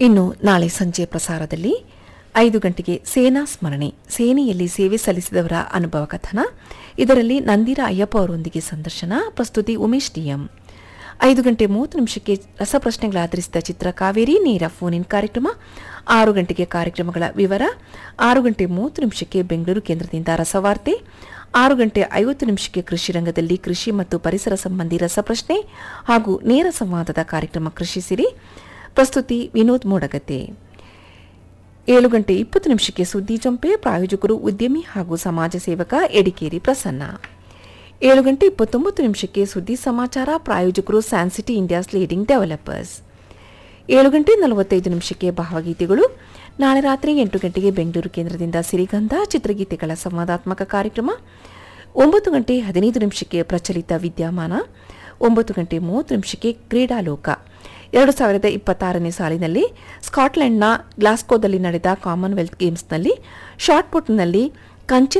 ಇನ್ನು ನಾಳೆ ಸಂಜೆ ಪ್ರಸಾರದಲ್ಲಿ ಐದು ಗಂಟೆಗೆ ಸೇನಾ ಸ್ಮರಣೆ ಸೇನೆಯಲ್ಲಿ ಸೇವೆ ಸಲ್ಲಿಸಿದವರ ಅನುಭವ ಕಥನ ಇದರಲ್ಲಿ ನಂದಿರ ಅಯ್ಯಪ್ಪ ಅವರೊಂದಿಗೆ ಸಂದರ್ಶನ ಪ್ರಸ್ತುತಿ ಉಮೇಶ್ ಡಿಎಂ ಐದು ಗಂಟೆ ಮೂವತ್ತು ನಿಮಿಷಕ್ಕೆ ರಸಪ್ರಶ್ನೆಗಳ ಆಧರಿಸಿದ ಚಿತ್ರ ಕಾವೇರಿ ನೇರ ಫೋನ್ ಇನ್ ಕಾರ್ಯಕ್ರಮ ಆರು ಗಂಟೆಗೆ ಕಾರ್ಯಕ್ರಮಗಳ ವಿವರ ಆರು ಗಂಟೆ ಮೂವತ್ತು ನಿಮಿಷಕ್ಕೆ ಬೆಂಗಳೂರು ಕೇಂದ್ರದಿಂದ ರಸವಾರ್ತೆ ಆರು ಗಂಟೆ ಐವತ್ತು ನಿಮಿಷಕ್ಕೆ ಕೃಷಿ ರಂಗದಲ್ಲಿ ಕೃಷಿ ಮತ್ತು ಪರಿಸರ ಸಂಬಂಧಿ ರಸಪ್ರಶ್ನೆ ಹಾಗೂ ನೇರ ಸಂವಾದದ ಕಾರ್ಯಕ್ರಮ ಕೃಷಿ ಸಿರಿ ಪ್ರಸ್ತುತಿ ವಿನೋದ್ ಮೋಡಗತೆ ಏಳು ಗಂಟೆ ಇಪ್ಪತ್ತು ನಿಮಿಷಕ್ಕೆ ಸುದ್ದಿ ಜಂಪೆ ಪ್ರಾಯೋಜಕರು ಉದ್ಯಮಿ ಹಾಗೂ ಸಮಾಜ ಸೇವಕ ಎಡಿಕೇರಿ ಪ್ರಸನ್ನ ಏಳು ಗಂಟೆ ಇಪ್ಪತ್ತೊಂಬತ್ತು ನಿಮಿಷಕ್ಕೆ ಸುದ್ದಿ ಸಮಾಚಾರ ಪ್ರಾಯೋಜಕರು ಸ್ಯಾನ್ಸಿಟಿ ಇಂಡಿಯಾಸ್ ಲೀಡಿಂಗ್ ಡೆವಲಪರ್ಸ್ ಏಳು ಗಂಟೆ ನಲವತ್ತೈದು ನಿಮಿಷಕ್ಕೆ ಭಾವಗೀತೆಗಳು ನಾಳೆ ರಾತ್ರಿ ಎಂಟು ಗಂಟೆಗೆ ಬೆಂಗಳೂರು ಕೇಂದ್ರದಿಂದ ಸಿರಿಗಂಧ ಚಿತ್ರಗೀತೆಗಳ ಸಂವಾದಾತ್ಮಕ ಕಾರ್ಯಕ್ರಮ ಒಂಬತ್ತು ಗಂಟೆ ಹದಿನೈದು ನಿಮಿಷಕ್ಕೆ ಪ್ರಚಲಿತ ವಿದ್ಯಮಾನ ಒಂಬತ್ತು ಗಂಟೆ ಮೂವತ್ತು ನಿಮಿಷಕ್ಕೆ ಕ್ರೀಡಾಲೋಕ ಎರಡು ಸಾವಿರದ ಇಪ್ಪತ್ತಾರನೇ ಸಾಲಿನಲ್ಲಿ ಸ್ಕಾಟ್ಲೆಂಡ್ನ ಗ್ಲಾಸ್ಕೋದಲ್ಲಿ ನಡೆದ ಕಾಮನ್ವೆಲ್ತ್ ಗೇಮ್ಸ್ನಲ್ಲಿ ಶಾಟ್ಪುಟ್ನಲ್ಲಿ ಕಂಚಿನ